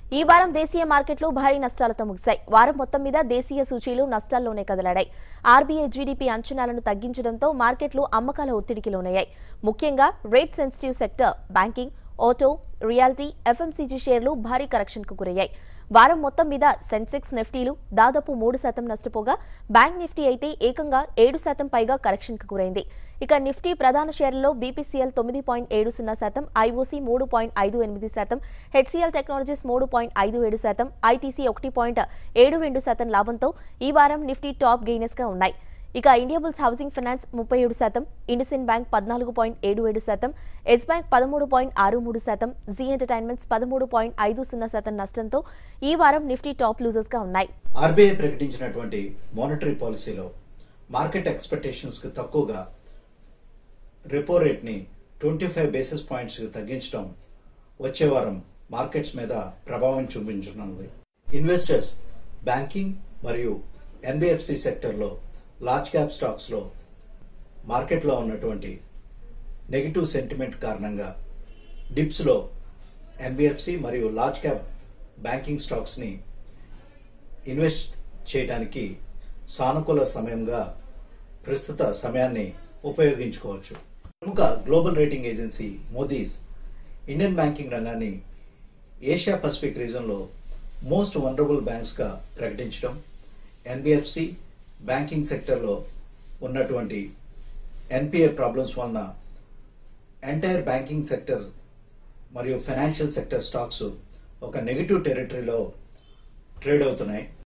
ఈ వారం దేశీయ మార్కెట్లు భారీ నష్టాలతో ముగిశాయి వారం మొత్తం మీద దేశీయ సూచీలు నష్టాల్లోనే కదలాడాయి ఆర్బీఐ జీడీపీ అంచనాలను తగ్గించడంతో మార్కెట్లు అమ్మకాల ఒత్తిడికి లోనయ్యాయి ముఖ్యంగా rate sensitive sector banking auto reality FMCG షేర్లు భారీ కరెక్షన్కు గురయ్యాయి వారం మొత్తం మీద సెన్సెక్స్ నిఫ్టీలు దాదాపు మూడు శాతం నష్టపోగా బ్యాంక్ నిఫ్టీ అయితే ఏకంగా ఏడు శాతం పైగా కరెక్షన్కు గురైంది ఇక నిఫ్టీ ప్రధాన షేర్లలో బీపీసీఎల్ తొమ్మిది పాయింట్ ఏడు సున్నా శాతం ఐఓసీ మూడు పాయింట్ ఐదు ఎనిమిది శాతం హెచ్సీఎల్ టెక్నాలజీస్ మూడు పాయింట్ ఐదు ఏడు శాతం ఐటీసీ ఒకటి పాయింట్ ఏడు రెండు శాతం లాభంతో ఈ వారం నిఫ్టీ టాప్ గెయినర్స్ గా ఉన్నాయి ఇక ఇండియాబుల్స్ హౌసింగ్ ఫైనాన్స్ ముప్పై ఏడు శాతం ఇండసిన్ బ్యాంక్ పద్నాలుగు పాయింట్ ఏడు ఏడు శాతం ఎస్ బ్యాంక్ పదమూడు పాయింట్ ఆరు మూడు శాతం జీ ఎంటర్టైన్మెంట్స్ పదమూడు పాయింట్ ఐదు సున్నా శాతం నష్టంతో ఈ వారం నిఫ్టీ టాప్ లూజర్స్ గా ఉన్నాయి ఆర్బీఐ ప్రకటించినటువంటి మానిటరీ పాలసీలో మార్కెట్ ఎక్స్పెక్టేషన్స్ కి తక్కువగా రెపో రేట్ ని ట్వంటీ ఫైవ్ బేసిస్ పాయింట్స్ తగ్గించడం వచ్చే వారం మార్కెట్స్ మీద ప్రభావం చూపించనున్నది ఇన్వెస్టర్స్ బ్యాంకింగ్ మరియు ఎన్బిఎఫ్సి సెక్టర్లో లార్జ్ క్యాప్ స్టాక్స్ లో మార్కెట్లో ఉన్నటువంటి నెగిటివ్ సెంటిమెంట్ కారణంగా డిప్స్ లో ఎన్బిఎఫ్సి మరియు లార్జ్ క్యాప్ బ్యాంకింగ్ స్టాక్స్ ని ఇన్వెస్ట్ చేయడానికి సానుకూల సమయంగా ప్రస్తుత సమయాన్ని ఉపయోగించుకోవచ్చు ప్రముఖ global rating agency Moody's Indian banking రంగాన్ని ఏషియా పసిఫిక్ రీజన్లో మోస్ట్ వనరబుల్ బ్యాంక్స్గా ప్రకటించడం ఎన్బిఎఫ్సి బ్యాంకింగ్ సెక్టర్లో ఉన్నటువంటి ఎన్పిఏ ప్రాబ్లమ్స్ వలన ఎంటైర్ బ్యాంకింగ్ సెక్టర్ మరియు ఫైనాన్షియల్ సెక్టర్ స్టాక్స్ ఒక నెగిటివ్ టెరిటరీలో ట్రేడ్ అవుతున్నాయి